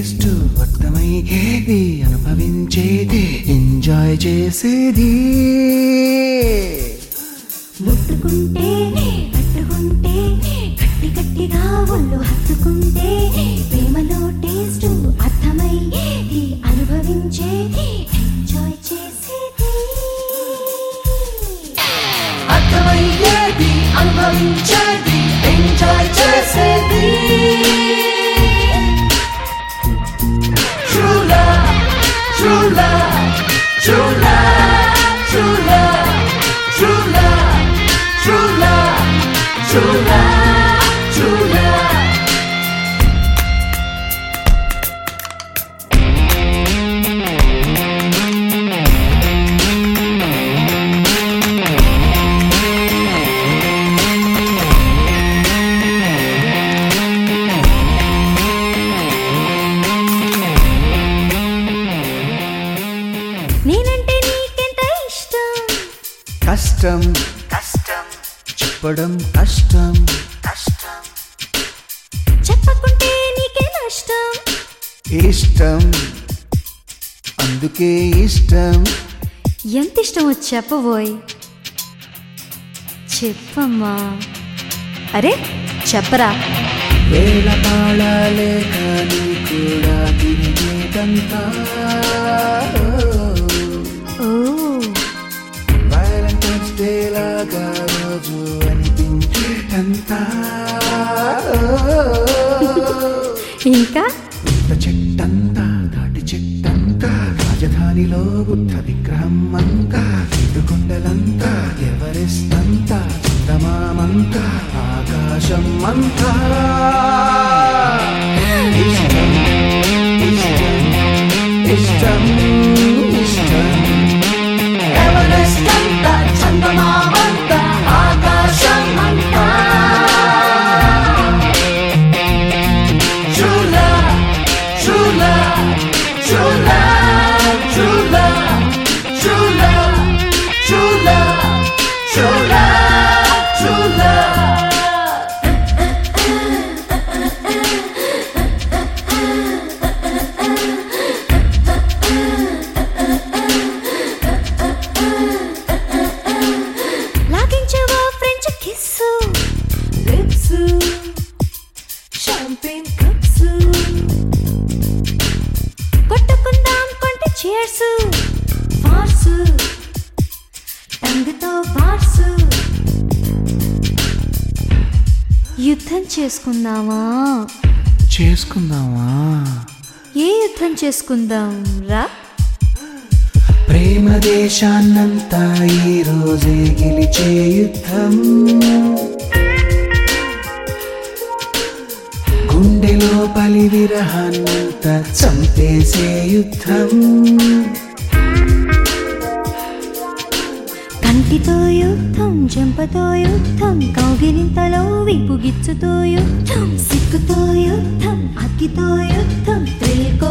Taste అర్థమయ్యేది అనుభవించేది enjoy చేసేది ముట్టుకుంటే పట్టుకుంటే గట్టి గట్టిగా ఒళ్ళు హత్తుకుంటే ప్రేమలో టేస్ట్ అర్థమయ్యేది అనుభవించేది ఎంజాయ్ చేసేది అర్థమయ్యేది అనుభవించేది ఎంజాయ్ చేసేది True love, true love, true love, true love, true love, true love, true love, true love. నేనంటే నీకెంత ఇష్టం కష్టం కష్టం చెప్పడం కష్టం కష్టం చెప్పకుంటే నీకే నష్టం ఇష్టం అందుకే ఇష్టం ఎంత ఇష్టమో చెప్పబోయ్ చెప్పమ్మా అరే చెప్పరా వేల పాడాలే కానీ కూడా తిరిగేదంతా ఓ వ్యాలంటైన్స్ డే లాగా రోజు అనిపించేటంతా ఇంకా ఇంత చెట్టంతా తాటి చెట్టంతా రాజధానిలో బుద్ధ విగ్రహం అంతా కొండలంతా ఎవరెస్ట్ అంతా చందమామంతా ఆకాశం అంతా ఇష్టం ఇష్టం ఇష్టం ఇష్టం ఎవరెస్ట్ అంతా చందమామంతా ఆకాశం అంతా True love, true love, true love, true love, true love, true love, true love, true love. లాగించవా French kiss lips champagne cups కొట్టుకుందాం కొంటే చేర్స్ ఫార్స్ టంగుతో ఫార్స్ యుద్ధం చేసుకుందామా చేసుకుందామా ఏ యుద్ధం చేసుకుందాం రా ప్రేమ దేశాన్నంతా ఈ రోజే గెలిచే యుద్ధం గుండెలో పలి విరహాన్నంతా చంపేసే యుద్ధం కంటితో యుద్ధం చెంపతో యుద్ధం కౌగిలింతలో విపుగిచ్చుతో యుద్ధం సిగ్గుతో యుద్ధం అగ్గితో యుద్ధం థ్రిల్